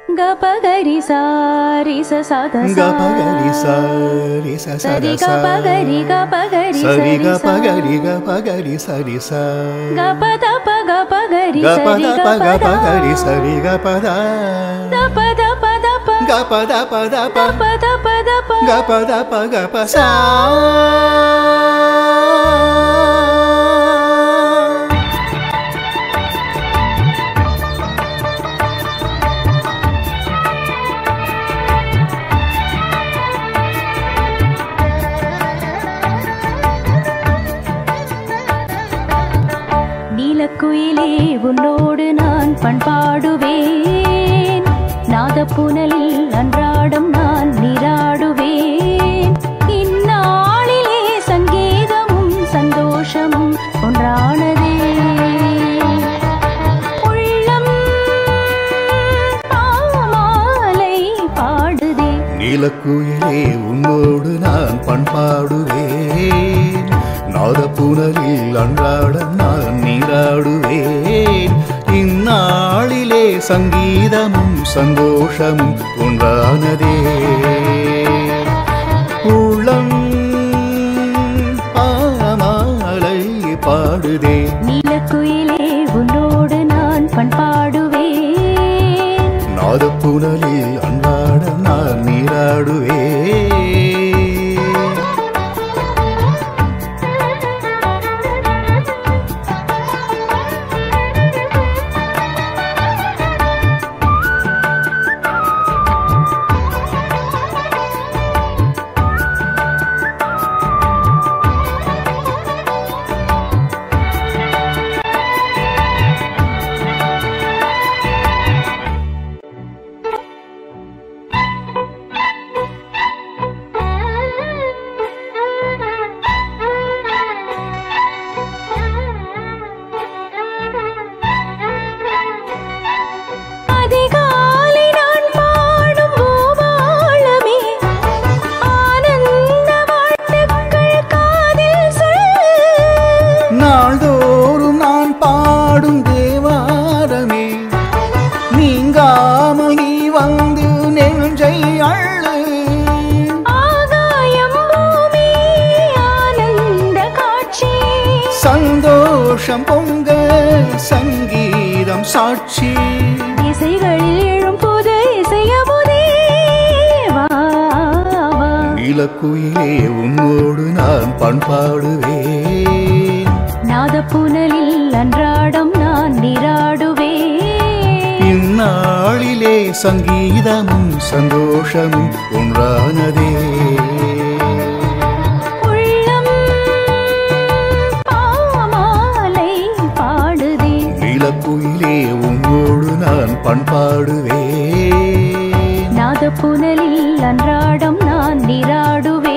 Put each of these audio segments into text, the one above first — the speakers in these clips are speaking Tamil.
గపగరి సారి స సద గ పగరి సరి స సరి సద స గపగరి గపగరి సరి గ సరి స పగరి గ పగరి సరి స గపద పగ పగరి గ సరి పద పగ గపద పగరి సరి గ పద దపద పద ప గ పద పద ప దపద పద ప గ పద ప గ ప సా நீலக்குயிலே உன்னோடு நான் பண்பாடுவேன் நாதப்புனலில் அன்றாடம் நான் நீராடுவேன் இந்நாளிலே சங்கீதமும் சந்தோஷமும் ஒன்றானதே உள்ளம் பாமாலை பாடுதே நீலக்குயிலே உன்னோடு நான் பண்பாடுவேன் நாதப்புனலில் அன்றாடம் நான் நீராடுவேன் இந்நாளிலே சங்கீதமும் சந்தோஷமும் ஒன்றானதே உள்ளம் பாமாலை பாடுதே நீலக்குயிலே உன்னோடு நான் பண்பாடுவேன் நாதப்புனலில் அன்றாடம் நான் நீராடுவேன் அதிகாலை நான் பாடும் பூபாளமே ஆனந்த வாழ்த்துக்கள் காதில் சொல் நாள்தோறும் நான் பாடும் தேவாரமே நீங்காமல் நீ வந்து நெஞ்சை அள்ளு ஆகாயம் பூமி ஆனந்த காட்சி சந்தோஷம் பொங்க சங்கீதம் சாட்சி இசைகளில் எழும் புது இசையமுதே வா வா இலக்குயிலே உன்னோடு நான் பண்பாடுவேன் நாதப்புனலில் அன்றாடம் நான் நீராடுவேன் இந்நாளிலே சங்கீதமும் சந்தோஷமும் ஒன்றானதே உள்ளம் பாமாலை பாடுதே இலக்குயிலே உன்னோடு நான் பண்பாடுவேன் நாதப்புனலில் அன்றாடம் நான் நீராடுவேன்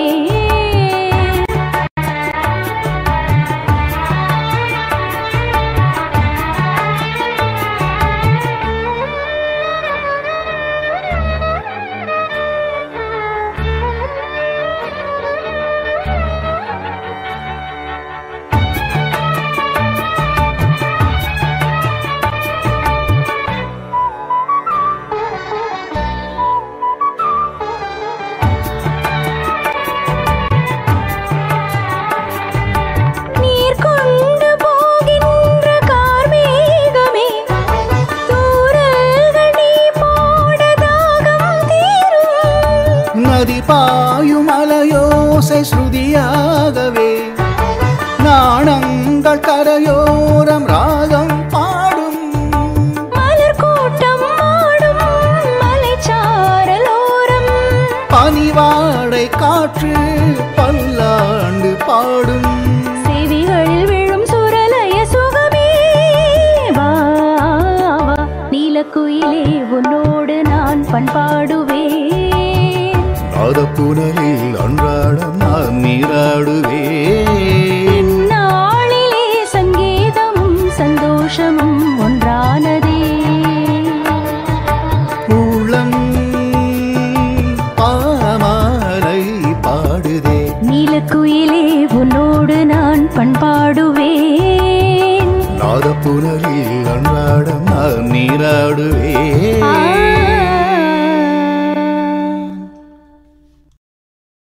நீர் கொண்டு போகின்ற கார்மேகமே தூரல்கள் நீ போட தாகம் தீரும் நதி பாயும் அலையோசை ஸ்ருதியாகவே நாணங்கள் கரையோரம் ராகம் பாடும் மலர் கூட்டம் ஆடும் மலைச்சாரலோரம் பனிவாடை காற்று பல்லாண்டு பாடும் செவிகளில் விழும் சுரலய சுகமே வா வா நீலக்குயிலே உன்னோடு நான் பண்பாடுவேன் நாதப்புனலில் அன்றாடம் நான் நீராடுவேன்